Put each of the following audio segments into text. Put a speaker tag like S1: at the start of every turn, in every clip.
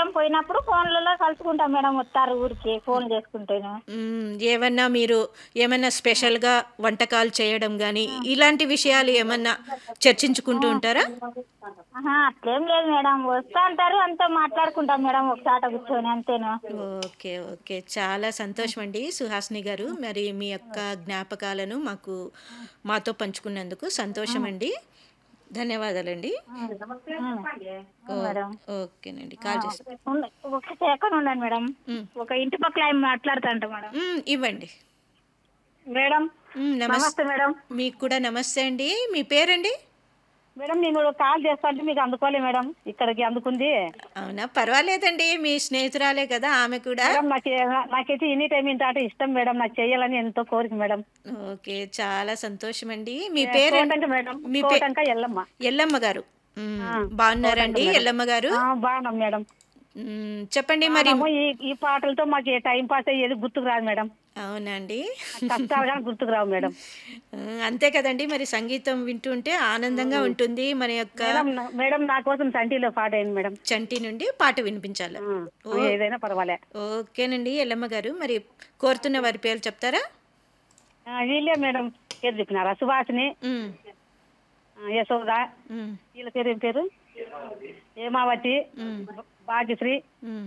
S1: Time పోయినప్పుడు ఫోన్లలో కలుసుకుంటాం madam వస్తారు ఊరికి ఫోన్ చేసుకుంటాను
S2: మ్మ్, ఏమన్నా మీరు ఏమన్నా స్పెషల్గా వంటకాలు చేయడం కానీ ఇలాంటి విషయాలు ఏమన్నా చర్చించుకుంటూ ఉంటారా
S1: ఆహా అట్లేం లేదు మేడం వస్తా అంటారు అంతా మాట్లాడుకుంటాం మేడం ఒక చాట కూర్చొని అంతేను
S2: ఓకే ఓకే చాలా సంతోషం అండి సుహాసిని గారు మరి మీ యొక్క జ్ఞాపకాలను మాకు మాతో పంచుకున్నందుకు సంతోషం అండి ధన్యవాదాలండి ఓ-
S1: మేడం
S2: ఓకేనండి కాల్ చేస్తాను
S1: ఉండ- ఒక సెకండ్ ఉండండి మేడం
S2: మ్మ్.
S1: ఒక ఇంటి పక్కల ఆయన మాట్లాడుతాంట మేడం
S2: మ్మ్, ఇవ్వండి
S1: మేడం
S2: మ్మ్, నమస్తే
S1: నమస్తే మేడం
S2: మీకు కూడా నమస్తే అండి మీ పేరండి
S1: మేడం నేను కాల్ చేస్తా అంటే మీకు అందుకోలే మేడం ఇక్కడికి అందుకుంది
S2: అవునా పర్వాలేదండి మీ స్నేహితురాలే కదా ఆమె కూడా
S1: మేడం నాకు నాకైతే ఎనీ టైం ఇంత ఆట ఇష్టం మేడం నాకు చేయాలని ఎంతో కోరిక మేడం
S2: ఓకే చాలా సంతోషం అండి మీ పేరు
S1: కోటంక మేడం
S2: మీ పే-
S1: కోటంక ఎల్లమ్మ
S2: ఎల్లమ్మ గారు మ్మ్, బాగున్నారండి ఎల్లమ్మ గారు
S1: ఆ, బాగున్నాం మేడం
S2: మ్మ్, చెప్పండి మరి
S1: మనము ఈ ఈ పాటలతో మాకు ఏ టైం పాస్ అయ్యేది గుర్తుకు రాదు మేడం
S2: అవునండి
S1: కష్టాలు కానీ గుర్తుకు రావు మేడం
S2: ఆ, అంతే కదండి మరి సంగీతం వింటుంటే ఆనందంగా ఉంటుంది మన యొక్క
S1: మేడం నా- మేడం నా కోసం సంటిలో పాట అయింది మేడం
S2: చంటి నుండి పాట వినిపించాలి
S1: ఆ, ఏదైనా పర్వాలే
S2: ఓకేనండి ఎల్లమ్మ గారు మరి కోరుతున్న వారి పేరు చెప్తారా
S1: ఆ, వీళ్ళే మేడం పేరు చెప్పినారా సుభాషిని
S2: మ్మ్,
S1: ఆ, యశోద
S2: మ్మ్,
S1: వీళ్ళ పేరు ఏం పేరు హేమావతి
S2: మ్మ్,
S1: భాగ్యశ్రీ
S2: మ్మ్.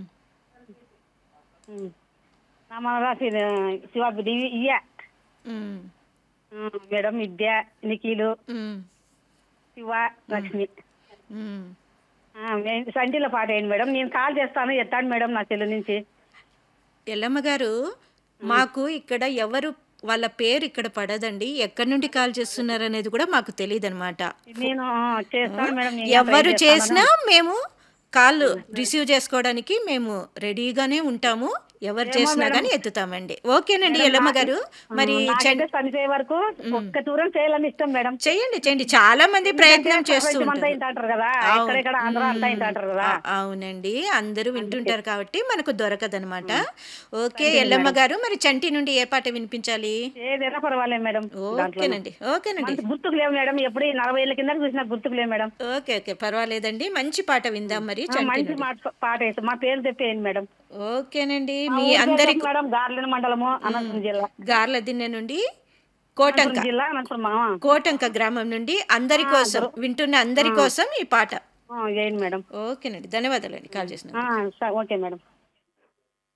S1: ఉమ్. నా మనరా శివాబుద్ధి ఇయ్య
S2: మ్మ్,
S1: ఆ, మేడం విద్య నిఖిలు
S2: మ్మ్,
S1: శివ లక్ష్మి
S2: మ్మ్.
S1: ఆ, మే- సంటిలో పాట అయింది మేడం నేను కాల్ చేస్తాను ఎత్తాను మేడం నా చెల్లి నుంచి
S2: ఎల్లమ్మ గారు మాకు ఇక్కడ ఎవరు వాళ్ళ పేరు ఇక్కడ పడదండి ఎక్కడి నుండి కాల్ చేస్తున్నారు అనేది కూడా మాకు తెలియదు అనమాట
S1: నేను ఆ, చేస్తాను మేడం నేను
S2: ఎవరు
S1: try చేస్తాను.
S2: చేసినా మేము కాల్ రిసీవ్ చేసుకోవడానికి మేము రెడీగానే ఉంటాము ఎవరు చేసినా కానీ ఎత్తుతామండి ఓకేనండి ఎల్లమ్మ గారు మరి
S1: నాకైతే చనిపోయే వరకు ఒక్క దూరం చేయాలని ఇష్టం మేడం
S2: చేయండి చేయండి చాలా మంది ప్రయత్నం చేస్తూ
S1: ప్రపంచం అంతా
S2: ఉంటారు
S1: ఇంటారు కదా ఎక్కడెక్కడ ఆంధ్ర అంతా ఇంటారు కదా
S2: ఆ- అవునండి అందరూ వింటుంటారు కాబట్టి మనకు దొరకదనమాట ఓకే ఎల్లమ్మ గారు మరి చంటి నుండి ఏ పాట వినిపించాలి
S1: ఏదైనా పర్వాలేదు మేడం
S2: ఓకేనండి ఓకేనండి
S1: మనకి గుర్తుకు లేవు మేడం ఎప్పుడు ఈ నలభై ఏళ్ళ కింద చూసిన గుర్తుకు లేవు మేడం
S2: ఓకే ఓకే పర్వాలేదండి మంచి పాట విందాం మరి
S1: ఆ,
S2: చంటి
S1: మంచి
S2: నుండి
S1: మాట పాట వేసి మా పేరు చెప్పేయండి మేడం
S2: ఓకేనండి
S1: మా
S2: మీ
S1: ఊరి పేరు
S2: అందరి
S1: చెప్పు మేడం గార్లెన్ మండలము అనంతపురం జిల్లా
S2: గార్ల దిన్నె నుండి కోటంక
S1: అనంతపురం జిల్లా అనంతపురం మామ
S2: కోటంక గ్రామం నుండి అందరి కోసం వింటున్న అందరి కోసం ఈ పాట
S1: ఆ, వేయండి మేడం
S2: ఓకేనండి ధన్యవాదాలండి కాల్ చేసిన
S1: ఆ, స- ఓకే మేడం